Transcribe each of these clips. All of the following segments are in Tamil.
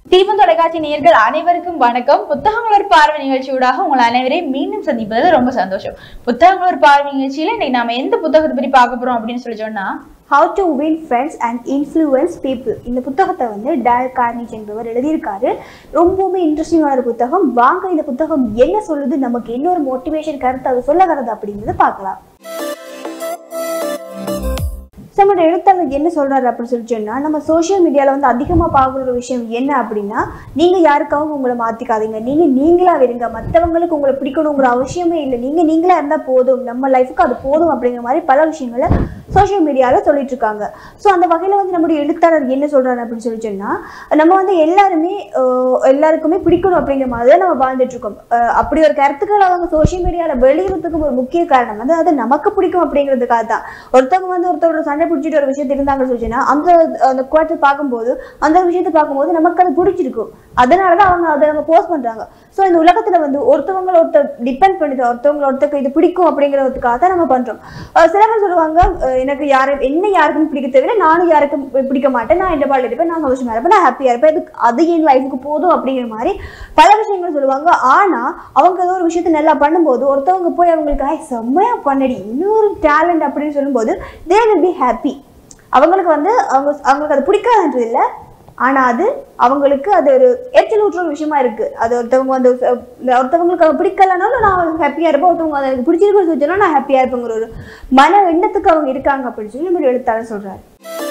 தீபம் தொலைக்காட்சி நேயர்கள் அனைவருக்கும் வணக்கம் புத்தகங்களோர் பார்வை நிகழ்ச்சியூடாக உங்கள் அனைவரையும் மீண்டும் சந்திப்பதில் ரொம்ப சந்தோஷம் புத்தகங்களோர் பார்வை நிகழ்ச்சியில இன்னைக்கு நாம எந்த புத்தகத்தை பற்றி பார்க்க போறோம் அப்படின்னு சொல்லி சொன்னா how to win friends and influence people இந்த புத்தகத்தை வந்து டேல் கார்னிச் என்பவர் எழுதியிருக்காரு ரொம்பவுமே இன்ட்ரெஸ்டிங்கான ஒரு புத்தகம் வாங்க இந்த புத்தகம் என்ன சொல்லுது நமக்கு இன்னொரு மோட்டிவேஷன் கருத்து அது சொல்ல வரது அப்படிங்கிறத பார்க்கலாம் நம்மளோட எழுத்தாளர் என்ன சொல்றாரு அப்படின்னு சொல்லி சொன்னா நம்ம சோஷியல் மீடியால வந்து அதிகமா பார்க்குற ஒரு விஷயம் என்ன அப்படின்னா நீங்க யாருக்காகவும் உங்களை மாத்திக்காதீங்க நீங்க நீங்களா இருங்க மற்றவங்களுக்கு உங்களை பிடிக்கணுங்கிற அவசியமே இல்லை நீங்க நீங்களா இருந்தா போதும் நம்ம லைஃபுக்கு அது போதும் அப்படிங்கிற மாதிரி பல விஷயங்களை சோஷியல் மீடியால சொல்லிட்டு இருக்காங்க ஸோ அந்த வகையில வந்து நம்முடைய எழுத்தாளர் என்ன சொல்றாரு அப்படின்னு சொல்லி சொன்னா நம்ம வந்து எல்லாருமே அஹ், எல்லாருக்குமே பிடிக்கணும் அப்படிங்கிற மாதிரி தான் நம்ம வாழ்ந்துட்டு இருக்கோம் அஹ், அப்படி ஒரு கருத்துக்கள் அவங்க சோஷியல் மீடியால வெளியிடுறதுக்கு ஒரு முக்கிய காரணம் வந்து அது நமக்கு பிடிக்கும் அப்படிங்கிறதுக்காக தான் ஒருத்தவங்க வந்து ஒருத்தரோட சண்டை பிடிச்சிட்டு ஒரு விஷயத்தை இருந்தாங்கன்னு சொல்லிச்சுன்னா அந்த அந்த குவார்ட்டை பார்க்கும்போது அந்த விஷயத்தை பார்க்கும்போது நமக்கு அது பிடிச்சிருக்கும் அதனால தான் அவங்க அதை நம்ம போஸ்ட் பண்றாங்க ஸோ இந்த உலகத்துல வந்து ஒருத்தவங்கள ஒருத்தர் டிபெண்ட் பண்ணுது ஒருத்தவங்கள ஒருத்தருக்கு இது பிடிக்கும் அப்படிங்கிறதுக்காக தான் நம்ம பண்றோம் அஹ் சில பேர் சொல்லுவாங்க அஹ் எனக்கு யாரு என்ன யாருக்கும் பிடிக்க தவிர நானும் யாருக்கும் பிடிக்க மாட்டேன் நான் இந்த பால் இருப்பேன் நான் சந்தோஷமா இருப்பேன் நான் ஹாப்பியா இருப்பேன் இது அது என் லைஃபுக்கு போதும் அப்படிங்கிற மாதிரி பல விஷயங்கள் சொல்லுவாங்க ஆனா அவங்க ஏதோ ஒரு விஷயத்தை நல்லா பண்ணும்போது ஒருத்தவங்க போய் அவங்களுக்கு "ஐ, செம்மையா பண்ணடி இன்னொரு டேலண்ட் அப்படின்னு சொல்லும்போது தே வில் பி ஹாப்பி அவங்களுக்கு வந்து அவங்க அவங்களுக்கு அது பிடிக்காதுன்றது இல்லை ஆனா அது அவங்களுக்கு அது ஒரு எரிச்சல் ஊற்றுற ஒரு விஷயமா இருக்கு அது ஒருத்தவங்க வந்து அஹ், ஒருத்தவங்களுக்கு அது பிடிக்கலனாலும் நான் ஹாப்பியா இருப்பேன் ஒருத்தவங்க அது எனக்கு பிடிச்சிருக்குன்னு சொல்லி நான் ஹாப்பியா இருப்பேங்கிற ஒரு மன எண்ணத்துக்கு அவங்க இருக்காங்க அப்படின்னு சொல்லி நம்ம எழுத்தாளர் சொல்றாரு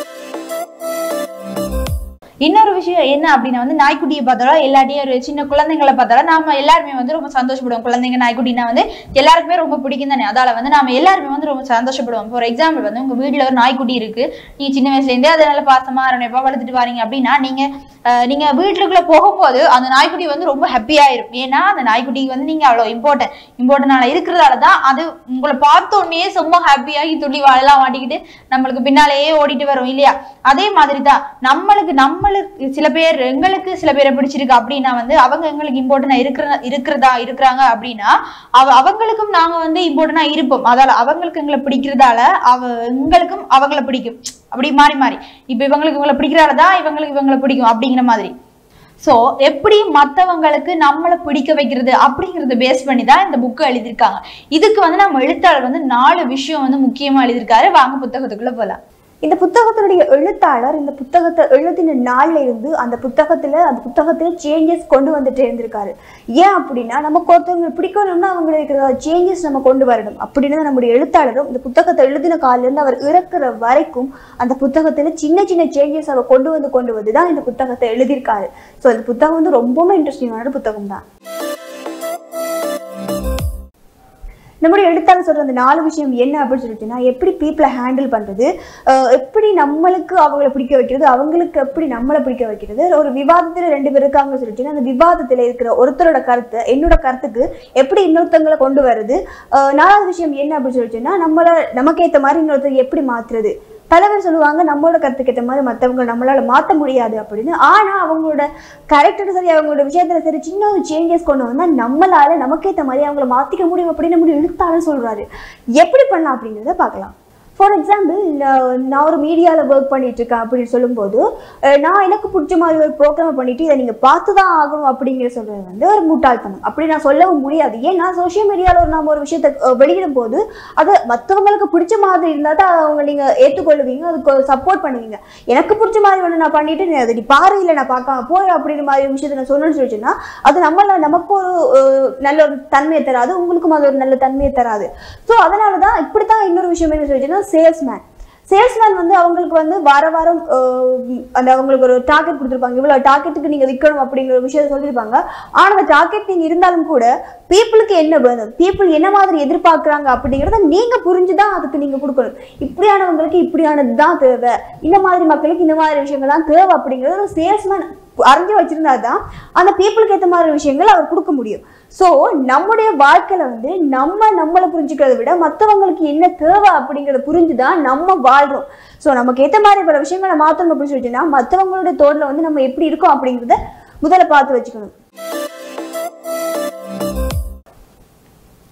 இன்னொரு விஷயம் என்ன அப்படின்னா வந்து நாய்க்குட்டியை பார்த்தாலும் எல்லாத்தையும் ஒரு சின்ன குழந்தைங்களை பார்த்தாலும் நாம எல்லாருமே வந்து ரொம்ப சந்தோஷப்படுவோம் குழந்தைங்க நாய்க்குட்டினா வந்து எல்லாருக்குமே ரொம்ப பிடிக்கும் தானே அதால வந்து நாம எல்லாருமே வந்து ரொம்ப சந்தோஷப்படுவோம் ஃபார் எக்ஸாம்பிள் வந்து உங்க வீட்ல ஒரு நாய்க்குட்டி இருக்கு நீங்க சின்ன வயசுல இருந்தே அதை நல்ல பாசமா அரணைப்பா வளர்த்துட்டு வரீங்க அப்படின்னா நீங்க அஹ், நீங்க வீட்டுக்குள்ள போகும்போது அந்த நாய்க்குட்டி வந்து ரொம்ப ஹாப்பியா இருக்கும் ஏன்னா அந்த நாய்க்குட்டிக்கு வந்து நீங்க அவ்வளவு இம்பார்ட்டன்ட் இம்பார்ட்டன்டான இருக்கிறதால தான் அது உங்களை பார்த்த உடனே ரொம்ப ஹாப்பியாகி துள்ளி வாழலாம் மாட்டிக்கிட்டு நம்மளுக்கு பின்னாலேயே ஓடிட்டு வரும் இல்லையா அதே மாதிரி தான் நம்மளுக்கு நம்மளுக்கு சில பேர் எங்களுக்கு சில பேரை பிடிச்சிருக்கு அப்படின்னா வந்து அவங்க எங்களுக்கு இம்பார்ட்டண்டா இருக்கிற இருக்கிறதா இருக்கிறாங்க அப்படின்னா அவ அவங்களுக்கும் நாங்க வந்து இம்பார்ட்டண்டா இருப்போம் அதால அவங்களுக்கு எங்களை பிடிக்கிறதால அவ எங்களுக்கும் அவங்கள பிடிக்கும் அப்படி மாறி மாறி இப்ப இவங்களுக்கு இவங்களை பிடிக்கிறதால தான் இவங்களுக்கு இவங்களை பிடிக்கும் அப்படிங்கிற மாதிரி ஸோ எப்படி மற்றவங்களுக்கு நம்மளை பிடிக்க வைக்கிறது அப்படிங்கிறத பேஸ் பண்ணி தான் இந்த புக்கு எழுதியிருக்காங்க இதுக்கு வந்து நம்ம எழுத்தாளர் வந்து நாலு விஷயம் வந்து முக்கியமா எழுதியிருக்காரு வாங்க புத்தகத்துக்குள்ள போலாம் இந்த புத்தகத்தினுடைய எழுத்தாளர் இந்த புத்தகத்தை எழுதின நாள்ல இருந்து அந்த புத்தகத்துல அந்த புத்தகத்துல சேஞ்சஸ் கொண்டு வந்துட்டே இருந்திருக்காரு ஏன் அப்படின்னா நமக்கு ஒருத்தவங்க பிடிக்கணும்னா அவங்களுக்கு சேஞ்சஸ் நம்ம கொண்டு வரணும் அப்படின்னு நம்முடைய எழுத்தாளரும் இந்த புத்தகத்தை எழுதின காலில இருந்து அவர் இறக்குற வரைக்கும் அந்த புத்தகத்துல சின்ன சின்ன சேஞ்சஸ் அவர் கொண்டு வந்து கொண்டு வந்து தான் இந்த புத்தகத்தை எழுதியிருக்காரு ஸோ இந்த புத்தகம் வந்து ரொம்பவுமே இன்ட்ரெஸ்டிங்கான புத்தகம் தான் நம்முடைய எழுத்தாளர் சொல்ற அந்த நாலு விஷயம் என்ன அப்படின்னு சொல்லிட்டுனா எப்படி பீப்புளை ஹேண்டில் பண்றது அஹ் எப்படி நம்மளுக்கு அவங்கள பிடிக்க வைக்கிறது அவங்களுக்கு எப்படி நம்மளை பிடிக்க வைக்கிறது ஒரு விவாதத்துல ரெண்டு பேர் இருக்காங்கன்னு சொல்லிட்டு அந்த விவாதத்துல இருக்கிற ஒருத்தரோட கருத்தை என்னோட கருத்துக்கு எப்படி இன்னொருத்தங்களை கொண்டு வருது அஹ் நாலாவது விஷயம் என்ன அப்படின்னு சொல்லிட்டுனா நம்மள நமக்கு ஏத்த மாதிரி இன்னொருத்தர் எப்படி மாத்துறது பல பேர் சொல்லுவாங்க நம்மளோட கருத்துக்கு ஏற்ற மாதிரி மற்றவங்க நம்மளால மாற்ற முடியாது அப்படின்னு ஆனா அவங்களோட கரெக்டர் சரி அவங்களோட விஷயத்துல சரி சின்ன ஒரு சேஞ்சஸ் கொண்டு வந்தா நம்மளால நமக்கேற்ற மாதிரி அவங்கள மாத்திக்க முடியும் அப்படின்னு நம்ம எழுத்தாளர் சொல்றாரு எப்படி பண்ணலாம் அப்படிங்கிறத பார்க்கலாம் ஃபார் எக்ஸாம்பிள் நான் ஒரு மீடியாவில் ஒர்க் பண்ணிட்டு இருக்கேன் அப்படின்னு சொல்லும்போது அஹ் நான் எனக்கு பிடிச்ச மாதிரி ஒரு ப்ரோக்ராம் பண்ணிட்டு இதை நீங்கள் பார்த்து தான் ஆகணும் அப்படிங்கிற சொல்றது வந்து ஒரு முட்டாள்தனம் அப்படி நான் சொல்லவும் முடியாது ஏன்னா சோஷியல் மீடியாவில் ஒரு நம்ம ஒரு விஷயத்தை அஹ், வெளியிடும் போது அது மற்றவங்களுக்கு பிடிச்ச மாதிரி இருந்தால் தான் அவங்க நீங்கள் ஏற்றுக்கொள்ளுவீங்க அதுக்கு சப்போர்ட் பண்ணுவீங்க எனக்கு பிடிச்ச மாதிரி ஒன்று நான் பண்ணிட்டு நீ அதை நீ பாரு இல்லை நான் பார்க்காம போய் அப்படிங்கிற மாதிரி விஷயத்தை நான் சொன்னேன்னு சொல்லிச்சுன்னா அது நம்மள நமக்கு ஒரு அஹ், நல்ல ஒரு தன்மையை தராது உங்களுக்கும் அது ஒரு நல்ல தன்மையை தராது ஸோ அதனால தான் இப்படி தான் இன்னொரு விஷயம் என்ன சொல்லிச்சுன்னா சேல்ஸ்மேன் சேல்ஸ்மேன் வந்து அவங்களுக்கு வந்து வார வாரம் அஹ், அந்த அவங்களுக்கு ஒரு டார்கெட் கொடுத்துருப்பாங்க இவ்வளோ டார்கெட்டுக்கு நீங்கள் விற்கணும் அப்படிங்கிற ஒரு விஷயத்தை சொல்லியிருப்பாங்க ஆனால் அந்த டார்கெட் நீங்கள் இருந்தாலும் கூட பீப்புளுக்கு என்ன வேணும் பீப்புள் என்ன மாதிரி எதிர்பார்க்குறாங்க அப்படிங்கிறத நீங்கள் புரிஞ்சு தான் அதுக்கு நீங்கள் கொடுக்கணும் இப்படியானவங்களுக்கு இப்படியானது தான் தேவை இந்த மாதிரி மக்களுக்கு இந்த மாதிரி விஷயங்கள் தான் தேவை அப்படிங்கிறது ஒரு சேல்ஸ்மேன் அறிஞ்சு வச்சிருந்தா தான் அந்த பீப்புளுக்கு ஏற்ற மாதிரி விஷயங்கள் அவர் கொடுக்க முடியும் ஸோ நம்முடைய வாழ்க்கையில வந்து நம்ம நம்மளை புரிஞ்சுக்கிறத விட மற்றவங்களுக்கு என்ன தேவை அப்படிங்கிறத புரிஞ்சு தான் நம்ம வாழ்றோம் ஸோ நமக்கு ஏற்ற மாதிரி பல விஷயங்களை மாற்றணும் அப்படின்னு சொல்லிட்டுன்னா மற்றவங்களுடைய தோல்ல வந்து நம்ம எப்படி இருக்கோம் அப்படிங்கிறத முதல்ல பார்த்து வச்சுக்கணும்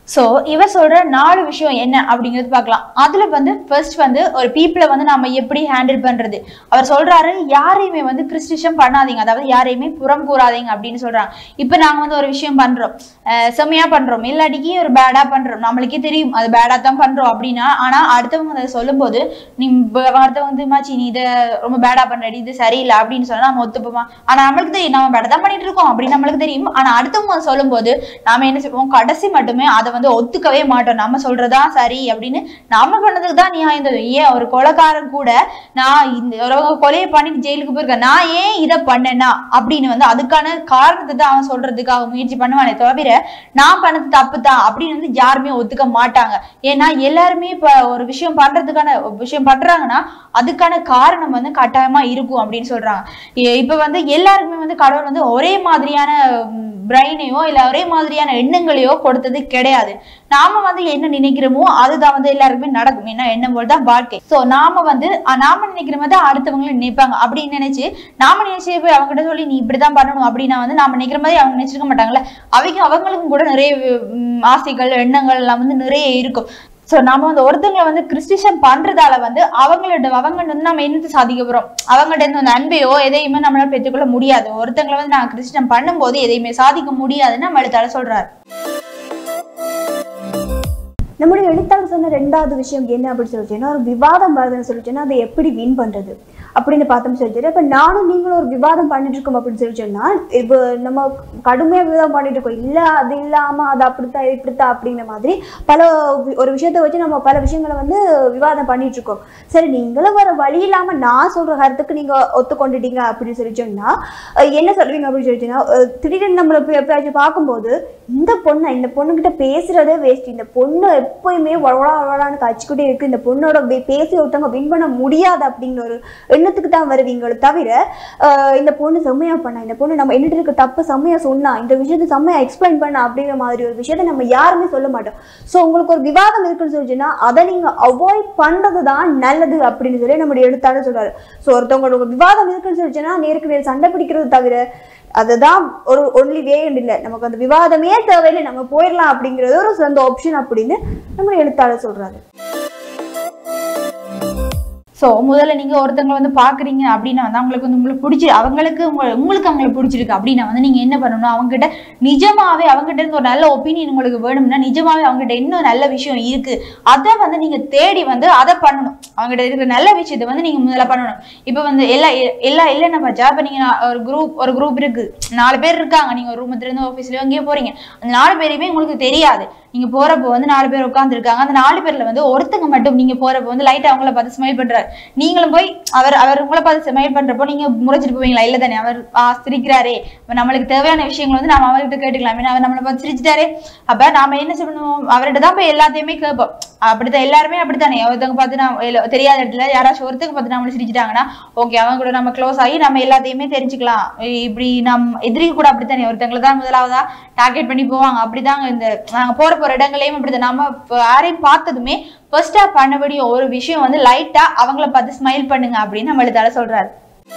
ஸோ இவர் சொல்ற நாலு விஷயம் என்ன அப்படிங்கிறது பார்க்கலாம் அதுல வந்து ஃபர்ஸ்ட் வந்து ஒரு பீப்புளை வந்து நம்ம எப்படி ஹேண்டில் பண்றது அவர் சொல்றாரு யாரையுமே வந்து கிறிஸ்டிஷம் பண்ணாதீங்க அதாவது யாரையுமே புறம் கூறாதீங்க அப்படின்னு சொல்றாங்க இப்போ நாங்க வந்து ஒரு விஷயம் பண்றோம் அஹ் செம்மையா பண்றோம் இல்லாட்டிக்கு ஒரு பேடா பண்றோம் நம்மளுக்கே தெரியும் அது பேடா தான் பண்றோம் அப்படின்னா ஆனா அடுத்தவங்க அதை சொல்லும்போது நீ ப- அடுத்தவங்க வந்து மாச்சி நீ இதை ரொம்ப பேடா பண்றடி இது சரியில்லை அப்படின்னு சொன்னா நம்ம ஒத்துப்போமா ஆனா நம்மளுக்கு தெரியும் நம்ம பேடா தான் பண்ணிட்டு இருக்கோம் அப்படின்னு நம்மளுக்கு தெரியும் ஆனா அடுத்தவங்க அதை சொல்லும்போது நாம என்ன செய்வோம் கடைசி மட்டுமே அதை வந்து ஒத்துக்கவே மாட்டோம் நம்ம சொல்றதா சரி அப்படின்னு நாம பண்ணதுக்கு தான் நியாயம் தெரியும் ஏன் ஒரு கொலைக்காரன் கூட நான் இந்த ஒரு கொலையை பண்ணிட்டு ஜெயிலுக்கு போயிருக்கேன் நான் ஏன் இதை பண்ணேனா அப்படின்னு வந்து அதுக்கான காரணத்தை தான் அவன் சொல்றதுக்காக முயற்சி பண்ணுவானே தவிர நான் பண்ணது தப்பு தான் அப்படின்னு வந்து யாருமே ஒத்துக்க மாட்டாங்க ஏன்னா எல்லாருமே இப்ப ஒரு விஷயம் பண்றதுக்கான ஒரு விஷயம் பண்றாங்கன்னா அதுக்கான காரணம் வந்து கட்டாயமா இருக்கும் அப்படின்னு சொல்றாங்க இ- இப்ப வந்து எல்லாருக்குமே வந்து கடவுள் வந்து ஒரே மாதிரியான பிரெயினையோ இல்ல ஒரே மாதிரியான எண்ணங்களையோ கொடுத்தது கிடையாது நாம வந்து என்ன நினைக்கிறோமோ அதுதான் வந்து எல்லாருக்குமே நடக்கும் ஏன்னா எண்ணம் போல் தான் வாழ்க்கை சோ நாம வந்து அஹ், நாம நினைக்கிற மாதிரி தான் அடுத்தவங்களும் நினைப்பாங்க அப்படின்னு நினைச்சு நாம நினைச்சு போய் அவங்க கிட்ட சொல்லி நீ இப்படிதான் பண்ணணும் அப்படின்னா வந்து நாம நினைக்கிற மாதிரி அவங்க நினைச்சிருக்க மாட்டாங்கல்ல அவங்க அவங்களுக்கும் கூட நிறைய உம், ஆசைகள் எண்ணங்கள் எல்லாம் வந்து நிறைய இருக்கும் சோ நாம வந்து ஒருத்தங்களை வந்து கிறிஸ்டிஷன் பண்றதால வந்து அவங்களோட அவங்க வந்து நம்ம என்னத்தை சாதிக்க போறோம் அவங்கள்ட்ட இருந்து அந்த அன்பையோ எதையுமே நம்மளால பெற்றுக்கொள்ள முடியாது ஒருத்தங்களை வந்து நாங்க கிறிஸ்டியன் பண்ணும்போது எதையுமே சாதிக்க முடியாதுன்னு நம்ம எழுத்தாளர் சொல்றாரு நம்முடைய எழுத்தாளர் சொன்ன ரெண்டாவது விஷயம் என்ன அப்படின்னு சொல்லிச்சுன்னா ஒரு விவாதம் வருதுன்னு சொல்லிச்சுன்னா அதை எப்படி வின் பண்றது அப்படின்னு பார்த்தோம்னு சொல்லிட்டு இப்ப நானும் நீங்களும் ஒரு விவாதம் பண்ணிட்டு இருக்கோம் அப்படின்னு சொல்லி சொன்னா இப்போ நம்ம கடுமையா விவாதம் பண்ணிட்டு இருக்கோம் இல்ல அது இல்லாம அது அப்படித்தான் இது இப்படித்தான் அப்படிங்கிற மாதிரி பல வி- ஒரு விஷயத்தை வச்சு நம்ம பல விஷயங்களை வந்து விவாதம் பண்ணிட்டு இருக்கோம் சரி நீங்களும் வேற வழி இல்லாம நான் சொல்ற கருத்துக்கு நீங்க ஒத்துக்கொண்டுட்டீங்க அப்படின்னு சொல்லி சொன்னா அஹ் என்ன சொல்றீங்க அப்படின்னு சொல்லிச்சுன்னா அஹ் திடீர்னு நம்மள போய் எப்பயாச்சும் பார்க்கும்போது இந்த பொண்ணை இந்த பொண்ணுகிட்ட பேசுறதே வேஸ்ட் இந்த பொண்ணு எப்பயுமே வளவளா வளவளான்னு கச்சிக்கிட்டே இருக்கு இந்த பொண்ணோட வே- பேசி ஒருத்தவங்க வின் பண்ண முடியாது அப்படிங்கிற ஒரு எண்ணத்துக்கு தான் வருவீங்களே தவிர அஹ் இந்த பொண்ணு செம்மையா பண்ணா இந்த பொண்ணு நம்ம என்னட்டு இருக்க தப்பு செம்மையா சொன்னா இந்த விஷயத்தை செம்மையா எக்ஸ்பிளைன் பண்ண அப்படிங்கிற மாதிரி ஒரு விஷயத்தை நம்ம யாருமே சொல்ல மாட்டோம் ஸோ உங்களுக்கு ஒரு விவாதம் இருக்குன்னு சொல்லிச்சுன்னா அதை நீங்க அவாய்ட் பண்றது தான் நல்லது அப்படின்னு சொல்லி நம்முடைய எழுத்தாளர் சொல்றாரு ஸோ ஒருத்தவங்களோட ஒரு விவாதம் இருக்குன்னு சொல்லிச்சுன்னா நேருக்கு நேர் சண்டை பிடிக்கிறது தவிர அதுதான் ஒரு ஒன்லி வே இல்லை நமக்கு அந்த விவாதமே தேவையில்லை நம்ம போயிடலாம் அப்படிங்கிறது ஒரு சிறந்த ஆப்ஷன் அப்படின்னு நம்முடைய எழுத்தாளர் சொல்றாரு சோ முதல்ல நீங்க ஒருத்தவங்க வந்து பாக்குறீங்க அப்படின்னா வந்து அவங்களுக்கு வந்து உங்களுக்கு பிடிச்சி அவங்களுக்கு உங்க- உங்களுக்கு அவங்களை பிடிச்சிருக்கு அப்படின்னா வந்து நீங்க என்ன பண்ணணும் அவங்க கிட்ட நிஜமாவே அவங்க கிட்ட இருந்து ஒரு நல்ல ஒப்பீனியன் உங்களுக்கு வேணும்னா நிஜமாவே அவங்க கிட்ட இன்னும் நல்ல விஷயம் இருக்கு அதை வந்து நீங்க தேடி வந்து அதை பண்ணணும் அவங்க கிட்ட இருக்கிற நல்ல விஷயத்தை வந்து நீங்க முதல்ல பண்ணணும் இப்ப வந்து எல்லா எ- எல்லா இல்லைன்னா பச்சா இப்ப நீங்க நா- ஒரு குரூப் ஒரு குரூப் இருக்கு நாலு பேர் இருக்காங்க நீங்க ஒரு ரூமத்துல இருந்து ஆஃபீஸ்லயோ எங்கேயோ போறீங்க அந்த நாலு பேரையுமே உங்களுக்கு தெரியாது நீங்க போறப்போ வந்து நாலு பேர் உட்காந்துருக்காங்க அந்த நாலு பேர்ல வந்து ஒருத்தங்க மட்டும் நீங்க போறப்போ வந்து லைட்டா அவங்கள பார்த்து ஸ்மைல் பண்றாரு நீங்களும் போய் அவர் அவர் உங்களை பார்த்து ஸ்மைல் பண்றப்போ நீங்க முறைச்சிட்டு போவீங்களா இல்ல தானே அவர் ஆ, சிரிக்கிறாரே அப்ப நம்மளுக்கு தேவையான விஷயங்கள் வந்து நாம அவர்கிட்ட கேட்டுக்கலாம் ஏன்னா அவர் நம்மளை பார்த்து சிரிச்சிட்டாரே அப்ப நாம என்ன செய்யணும் அவர்கிட்ட தான் போய் எல்லாத்தையுமே கேட்போம் அப்படித்தான் எல்லாருமே அப்படித்தானே ஒருத்தவங்க பார்த்து நான் இல்ல, தெரியாத இடத்துல யாராச்சும் ஒருத்தங்க பார்த்து நம்மளை சிரிச்சிட்டாங்கன்னா ஓகே அவங்க கூட நம்ம க்ளோஸ் ஆகி நம்ம எல்லாத்தையுமே தெரிஞ்சுக்கலாம் இ- இப்படி நம் எதிரி கூட அப்படித்தானே ஒருத்தங்களை தான் முதலாவதா டார்கெட் பண்ணி போவாங்க அப்படிதாங்க இந்த நாங்க போற போற இடங்களையும் அப்படிதான் நம்ம இப்ப யாரையும் பார்த்ததுமே ஃபர்ஸ்டா பண்ணபடிய ஒரு விஷயம் வந்து லைட்டா அவங்கள பார்த்து ஸ்மைல் பண்ணுங்க அப்படின்னு நம்ம எழுத்தாளர் சொல்றாரு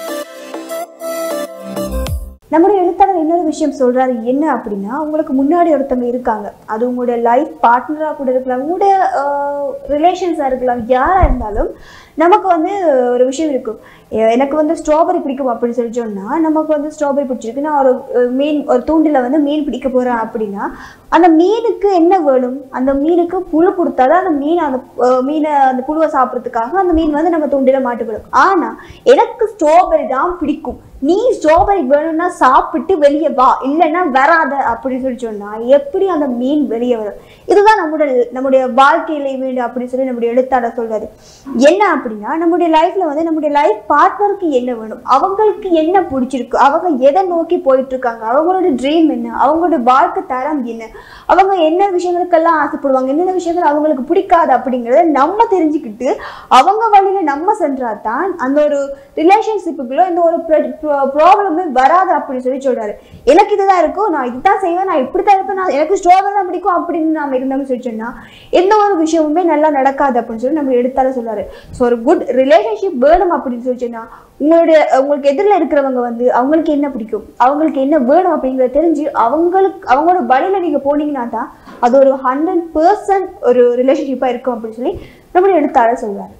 நம்முடைய எழுத்தாளர் இன்னொரு விஷயம் சொல்றாரு என்ன அப்படின்னா உங்களுக்கு முன்னாடி ஒருத்தவங்க இருக்காங்க அது உங்களுடைய லைஃப் பார்ட்னராக கூட இருக்கலாம் உங்களுடைய ரிலேஷன்ஸாக இருக்கலாம் யாராக இருந்தாலும் நமக்கு வந்து ஒரு விஷயம் இருக்கும் எ- எனக்கு வந்து ஸ்ட்ராபெரி பிடிக்கும் அப்படின்னு சொல்லி சொன்னா நமக்கு வந்து ஸ்ட்ராபெரி பிடிச்சிருக்கு நான் ஒரு அஹ், மீன் ஒரு தூண்டில வந்து மீன் பிடிக்க போறேன் அப்படின்னா அந்த மீனுக்கு என்ன வேணும் அந்த மீனுக்கு புழு கொடுத்தாதான் அந்த மீன் அந்த அஹ், மீனை அந்த புழுவை சாப்பிட்றதுக்காக அந்த மீன் வந்து நம்ம தூண்டில மாட்டுவிடும் ஆனா எனக்கு ஸ்ட்ராபெரி தான் பிடிக்கும் நீ ஸ்ட்ராபெரி வேணும்னா சாப்பிட்டு வெளியே வா இல்லைன்னா வராத அப்படின்னு சொல்லி சொன்னா எப்படி அந்த மீன் வெளியே வரும் இதுதான் நம்முடைய நம்முடைய வாழ்க்கையில வேண்டும் அப்படின்னு சொல்லி நம்முடைய எழுத்தாளர் சொல்றாரு என்ன அப்படின்னா நம்முடைய லைஃப்ல வந்து நம்முடைய லைஃப் பார்ட்னருக்கு என்ன வேணும் அவங்களுக்கு என்ன பிடிச்சிருக்கு அவங்க எதை நோக்கி போயிட்டு இருக்காங்க அவங்களோட ட்ரீம் என்ன அவங்களோட வாழ்க்கை தரம் என்ன அவங்க என்ன விஷயங்களுக்கெல்லாம் ஆசைப்படுவாங்க என்னென்ன விஷயங்கள் அவங்களுக்கு பிடிக்காது அப்படிங்கிறத நம்ம தெரிஞ்சுக்கிட்டு அவங்க வழியில நம்ம சென்றா தான் அந்த ஒரு ரிலேஷன்ஷிப்புக்குள்ள இந்த ஒரு ப்ராப்ளமே வராது அப்படின்னு சொல்லி சொல்றாரு எனக்கு இதுதான் இருக்கும் நான் இதுதான் செய்வேன் நான் இப்படித்தான் இருப்பேன் நான் எனக்கு ஸ்ட்ராபெரி தான் பிடிக்கும் அப்படின்னு நாம இருந்தோம்னு சொல்லி சொன்னா எந்த ஒரு விஷயமுமே நல்லா நடக்காது அப்படின்னு சொல்லி நம்ம எடுத்தாலும் சொல்றாரு ஸோ ஒரு குட் ரிலேஷன்ஷிப் வேணும் அப்படின்னு சொல்லிச்சுன்னா உங்களுடைய உங்களுக்கு எதிரில் இருக்கிறவங்க வந்து அவங்களுக்கு என்ன பிடிக்கும் அவங்களுக்கு என்ன வேணும் அப்படிங்கறத தெரிஞ்சு அவங்களுக்கு அவங்களோட வழியில நீங்க போனீங்கன்னா தான் அது ஒரு ஹண்ட்ரட் பர்சன்ட் ஒரு ரிலேஷன்ஷிப்பா இருக்கும் அப்படின்னு சொல்லி நம்முடைய எழுத்தாளர் சொல்றாரு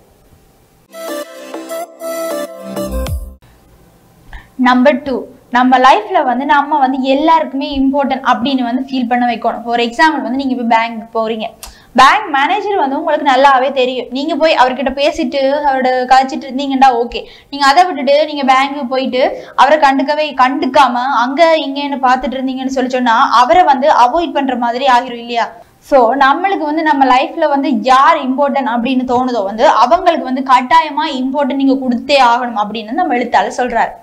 நம்பர் டூ நம்ம லைஃப்ல வந்து நம்ம வந்து எல்லாருக்குமே இம்பார்ட்டன்ட் அப்படின்னு வந்து ஃபீல் பண்ண வைக்கணும் ஃபார் எக்ஸாம்பிள் வந்து நீங்க இப்போ பேங்க் போறீங்க பேங்க் மேனேஜர் வந்து உங்களுக்கு நல்லாவே தெரியும் நீங்க போய் அவர்கிட்ட பேசிட்டு அவரோட கழிச்சிட்டு இருந்தீங்கன்னா ஓகே நீங்க அதை விட்டுட்டு நீங்க பேங்க்கு போயிட்டு அவரை கண்டுக்கவே கண்டுக்காம அங்க இங்கன்னு பார்த்துட்டு இருந்தீங்கன்னு சொல்லி சொன்னா அவரை வந்து அவாய்ட் பண்ற மாதிரி ஆகிரும் இல்லையா ஸோ நம்மளுக்கு வந்து நம்ம லைஃப்ல வந்து யார் இம்பார்ட்டன்ட் அப்படின்னு தோணுதோ வந்து அவங்களுக்கு வந்து கட்டாயமா இம்பார்ட்டன்ட் நீங்க கொடுத்தே ஆகணும் அப்படின்னு நம்ம எழுத்தாளர் சொல்றாரு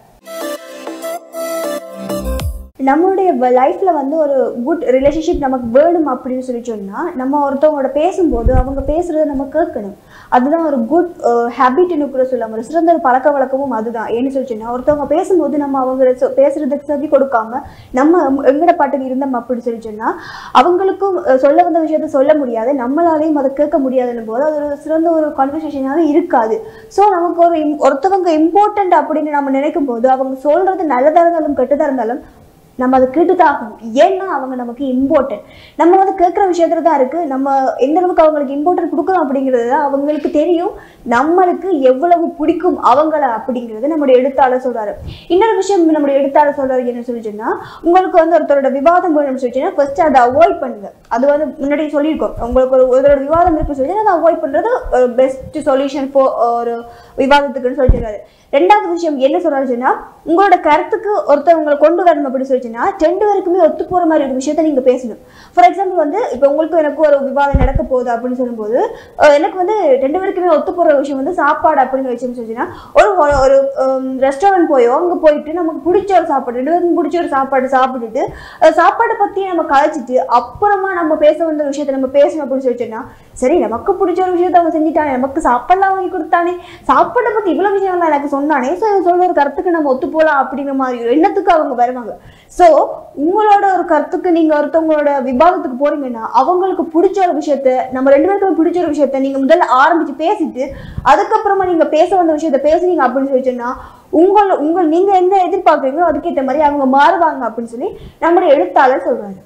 நம்மளுடைய லைஃப்ல வந்து ஒரு குட் ரிலேஷன்ஷிப் நமக்கு வேணும் அப்படின்னு சொல்லி சொன்னா நம்ம ஒருத்தவங்களோட பேசும்போது அவங்க பேசுறத நம்ம கேட்கணும் அதுதான் ஒரு குட் ஹேபிட்னு கூட சொல்லலாம் ஒரு சிறந்த ஒரு பழக்க வழக்கமும் அதுதான் ஏன்னு சொல்லி சொன்னா ஒருத்தவங்க பேசும்போது நம்ம அவங்க சொ- பேசுறதுக்கு செவி கொடுக்காம நம்ம எங்கட பாட்டுக்கு இருந்தோம் அப்படின்னு சொல்லி சொன்னா அவங்களுக்கும் அஹ், சொல்ல வந்த விஷயத்த சொல்ல முடியாது நம்மளாலையும் அதை கேட்க முடியாதுன்னும் போது அது ஒரு சிறந்த ஒரு கான்வர்சேஷனாக இருக்காது ஸோ நமக்கு ஒரு im- ஒருத்தவங்க இம்பார்ட்டன்ட் அப்படின்னு நம்ம நினைக்கும் போது அவங்க சொல்றது நல்லதா இருந்தாலும் கெட்டதா இருந்தாலும் நம்ம அதை கேட்டுதான் ஆகணும் ஏன்னா அவங்க நமக்கு இம்பார்ட்டன்ட் நம்ம வந்து கேட்குற விஷயத்துல தான் இருக்கு நம்ம எந்த அளவுக்கு அவங்களுக்கு இம்பார்ட்டன்ட் கொடுக்குறோம் அப்படிங்கிறது தான் அவங்களுக்கு தெரியும் நம்மளுக்கு எவ்வளவு பிடிக்கும் அவங்கள அப்படிங்கிறது நம்முடைய எழுத்தாளர் சொல்றாரு இன்னொரு விஷயம் நம்முடைய எழுத்தாளர் சொல்றாரு என்ன சொல்லி சொன்னா உங்களுக்கு வந்து ஒருத்தரோட விவாதம் வேணும்னு சொல்லிச்சுன்னா ஃபர்ஸ்ட் அதை அவாய்ட் பண்ணுங்க அது வந்து முன்னாடி சொல்லியிருக்கோம் உங்களுக்கு ஒரு ஒருத்தரோட விவாதம் இருக்கு சொல்லி அதை அவாய்ட் பண்றது பெஸ்ட் சொல்யூஷன் ஃபார் ஒரு விவாதத்துக்குன்னு சொல்லியிருக்காரு ரெண்டாவது விஷயம் என்ன சொல்றாரு சொன்னா உங்களோட கருத்துக்கு ஒருத்தவங்களை கொண்டு வரணும் அப்படின்னு சொல்லிச்சுன்னா ரெண்டு பேருக்குமே ஒத்து போற மாதிரி ஒரு விஷயத்த நீங்க பேசணும் ஃபார் எக்ஸாம்பிள் வந்து இப்போ உங்களுக்கு எனக்கு ஒரு விவாதம் நடக்க போகுது அப்படின்னு சொல்லும்போது அஹ் எனக்கு வந்து ரெண்டு பேருக்குமே ஒத்து போற விஷயம் வந்து சாப்பாடு அப்படின்னு விஷயம் சொல்லிச்சுன்னா ஒரு ஒரு- ஒரு ரெஸ்டாரண்ட் போயோ அங்க போயிட்டு நமக்கு பிடிச்ச ஒரு சாப்பாடு ரெண்டு பேருக்கும் பிடிச்ச ஒரு சாப்பாடு சாப்பிட்டுட்டு அஹ் சாப்பாடை பத்தி நம்ம கழிச்சிட்டு அப்புறமா நம்ம பேச வந்த விஷயத்த நம்ம பேசணும் அப்படின்னு சொல்லிச்சோன்னா சரி நமக்கு பிடிச்ச ஒரு விஷயத்த அவன் செஞ்சுட்டானே நமக்கு சாப்பாடுலாம் வாங்கி கொடுத்தானே சாப்பாடை பத்தி இவ்வளவு விஷயம்லாம் எனக்கு சொன்னானே ஸோ சொல்ற ஒரு கருத்துக்கு நம்ம ஒத்து போலாம் அப்படிங்கிற மாதிரி ஒரு எண்ணத்துக்கு அவங்க வருவாங்க ஸோ உங்களோட ஒரு கருத்துக்கு நீங்க ஒருத்தவங்களோட விவாதத்துக்கு போறீங்கன்னா அவங்களுக்கு பிடிச்ச ஒரு விஷயத்த நம்ம ரெண்டு பேருக்கும் பிடிச்ச ஒரு விஷயத்த நீங்க முதல்ல ஆரம்பிச்சு பேசிட்டு அதுக்கப்புறமா நீங்க பேச வந்த விஷயத்த பேசுனீங்க அப்படின்னு சொல்லி சொன்னா உங்கள உங்கள் நீங்க என்ன எதிர்பார்க்குறீங்களோ அதுக்கேற்ற மாதிரி அவங்க மாறுவாங்க அப்படின்னு சொல்லி நம்முடைய எழுத்தாளர் சொல்றாரு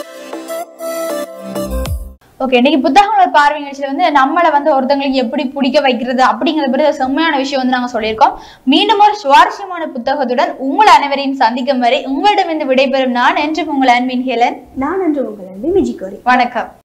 ஓகே இன்னைக்கு புத்தகங்களோட பார்வை நிகழ்ச்சியில வந்து நம்மளை வந்து ஒருத்தங்களுக்கு எப்படி பிடிக்க வைக்கிறது அப்படிங்கிறது பற்றி ஒரு செம்மையான விஷயம் வந்து நாங்க சொல்லியிருக்கோம் மீண்டும் ஒரு சுவாரஸ்யமான புத்தகத்துடன் உங்கள் அனைவரையும் சந்திக்கும் வரை உங்களிடமிருந்து விடைபெறும் நான் என்று உங்கள் அன்பின் ஹேலன் நான் என்று உங்கள் அன்பு மிஜிகோரி வணக்கம்